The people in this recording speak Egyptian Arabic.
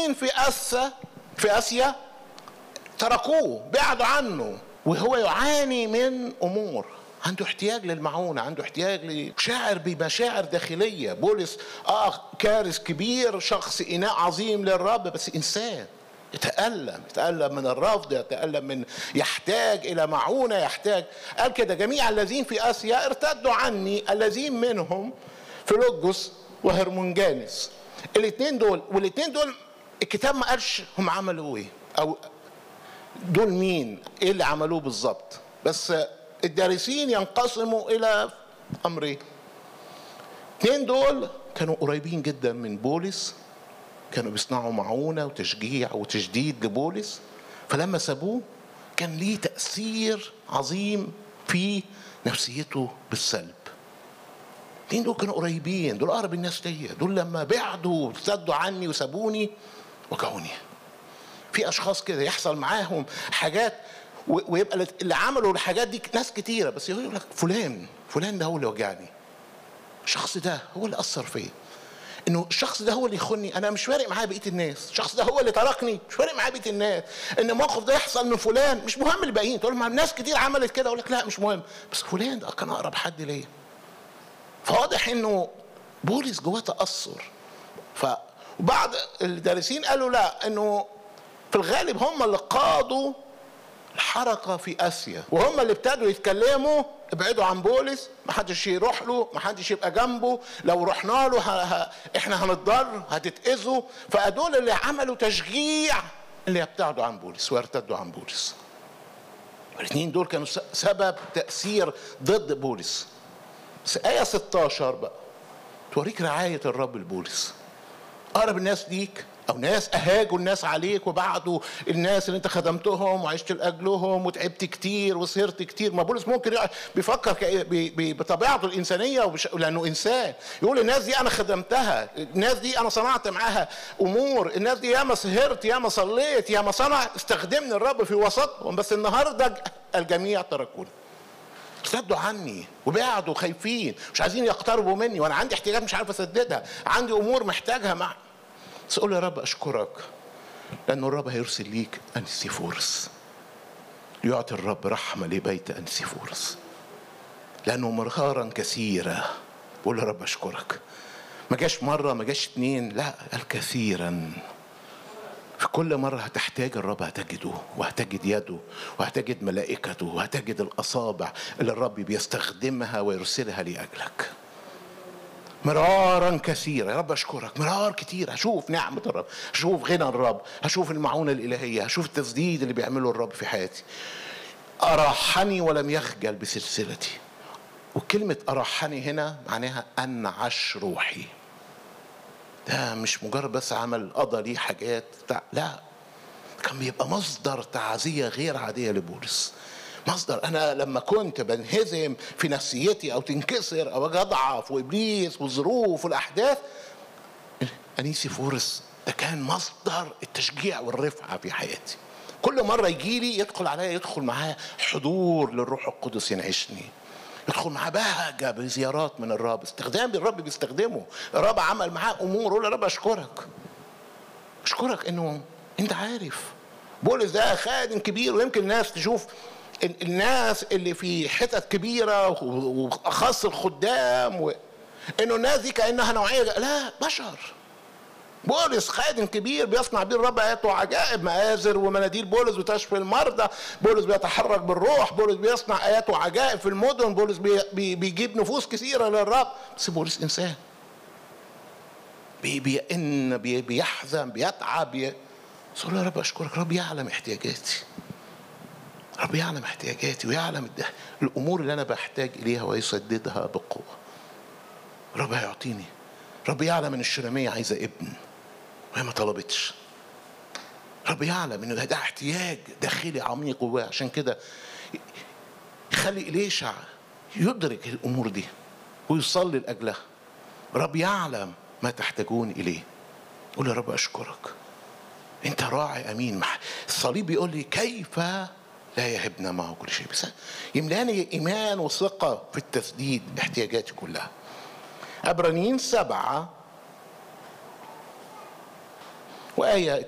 الذين في اسيا في اسيا تركوه بعدوا عنه وهو يعاني من امور عنده احتياج للمعونة عنده احتياج لشاعر بمشاعر داخلية بولس اه كارث كبير شخص إناء عظيم للرب بس إنسان يتألم يتألم من الرفض يتألم من يحتاج إلى معونة يحتاج قال كده جميع الذين في آسيا ارتدوا عني الذين منهم فيلوجوس وهرمونجانس الاثنين دول والاثنين دول الكتاب ما قالش هم عملوا ايه او دول مين ايه اللي عملوه بالظبط بس الدارسين ينقسموا الى امرين اثنين دول كانوا قريبين جدا من بولس كانوا بيصنعوا معونة وتشجيع وتجديد لبولس فلما سابوه كان ليه تأثير عظيم في نفسيته بالسلب الاثنين دول كانوا قريبين دول أقرب الناس ليا دول لما بعدوا وارتدوا عني وسابوني وجعوني في أشخاص كده يحصل معاهم حاجات ويبقى اللي عملوا الحاجات دي ناس كتيرة بس يقول لك فلان فلان ده هو اللي وجعني الشخص ده هو اللي أثر فيا انه الشخص ده هو اللي يخوني انا مش فارق معايا بقيه الناس الشخص ده هو اللي تركني مش فارق معايا بقيه الناس ان الموقف ده يحصل من فلان مش مهم الباقيين تقول ما ناس كتير عملت كده اقول لك لا مش مهم بس فلان ده كان اقرب حد ليا فواضح انه بولس جواه تاثر ف وبعض الدارسين قالوا لا انه في الغالب هم اللي قادوا الحركه في اسيا وهم اللي ابتدوا يتكلموا ابعدوا عن بولس ما حدش يروح له ما حدش يبقى جنبه لو رحنا له ه... ه... احنا هنتضر هتتاذوا فدول اللي عملوا تشجيع اللي يبتعدوا عن بولس ويرتدوا عن بولس الاثنين دول كانوا سبب تاثير ضد بولس بس آية 16 بقى توريك رعاية الرب لبولس أقرب الناس ليك او ناس اهاجوا الناس عليك وبعدوا الناس اللي انت خدمتهم وعشت لاجلهم وتعبت كتير وسهرت كتير ما بولس ممكن بيفكر بطبيعته الانسانيه وبش... لانه انسان يقول الناس دي انا خدمتها الناس دي انا صنعت معاها امور الناس دي ياما سهرت ياما صليت ياما صنع استخدمني الرب في وسطهم بس النهارده الجميع تركوني ارتدوا عني وبعدوا خايفين مش عايزين يقتربوا مني وانا عندي احتياجات مش عارف اسددها عندي امور محتاجها مع بس قول يا رب اشكرك لان الرب هيرسل ليك انسيفورس يعطي الرب رحمه لبيت انسيفورس لانه مرارا كثيره بقول يا رب اشكرك ما جاش مره ما جاش اتنين لا قال كثيرا في كل مرة هتحتاج الرب هتجده وهتجد يده وهتجد ملائكته وهتجد الأصابع اللي الرب بيستخدمها ويرسلها لأجلك مرارا كثيرا يا رب اشكرك مرار كتير هشوف نعمه الرب هشوف غنى الرب هشوف المعونه الالهيه هشوف التسديد اللي بيعمله الرب في حياتي اراحني ولم يخجل بسلسلتي وكلمه اراحني هنا معناها انعش روحي ده مش مجرد بس عمل قضى ليه حاجات بتاع لا كان بيبقى مصدر تعزيه غير عاديه لبولس مصدر انا لما كنت بنهزم في نفسيتي او تنكسر او اجي اضعف وابليس والظروف والاحداث انيسي فورس ده كان مصدر التشجيع والرفعه في حياتي كل مره يجي لي يدخل عليا يدخل معاه حضور للروح القدس ينعشني يدخل معاه بهجة بزيارات من الرب استخدام الرب بيستخدمه الرب عمل معاه امور قول يا رب اشكرك اشكرك انه انت عارف بولس ده خادم كبير ويمكن الناس تشوف الناس اللي في حتت كبيره واخص الخدام و... انه الناس دي كانها نوعيه لا بشر بولس خادم كبير بيصنع بيه الرب ايات وعجائب مآزر ومناديل بولس بتشفي المرضى بولس بيتحرك بالروح بولس بيصنع ايات وعجائب في المدن بولس بي بي بيجيب نفوس كثيره للرب بس بولس انسان بي بيئن بي بيحزن بيتعب بي... يا رب اشكرك رب يعلم احتياجاتي رب يعلم احتياجاتي ويعلم الامور اللي انا بحتاج اليها ويسددها بقوه رب هيعطيني رب يعلم ان الشراميه عايزه ابن وهي ما طلبتش رب يعلم ان ده احتياج داخلي عميق جواه عشان كده يخلي إليشع يدرك الامور دي ويصلي لاجلها رب يعلم ما تحتاجون اليه قول يا رب اشكرك انت راعي امين الصليب بيقول لي كيف لا يهبنا معه كل شيء بس يملاني ايمان وثقه في التسديد احتياجاتي كلها عبرانيين سبعة وآية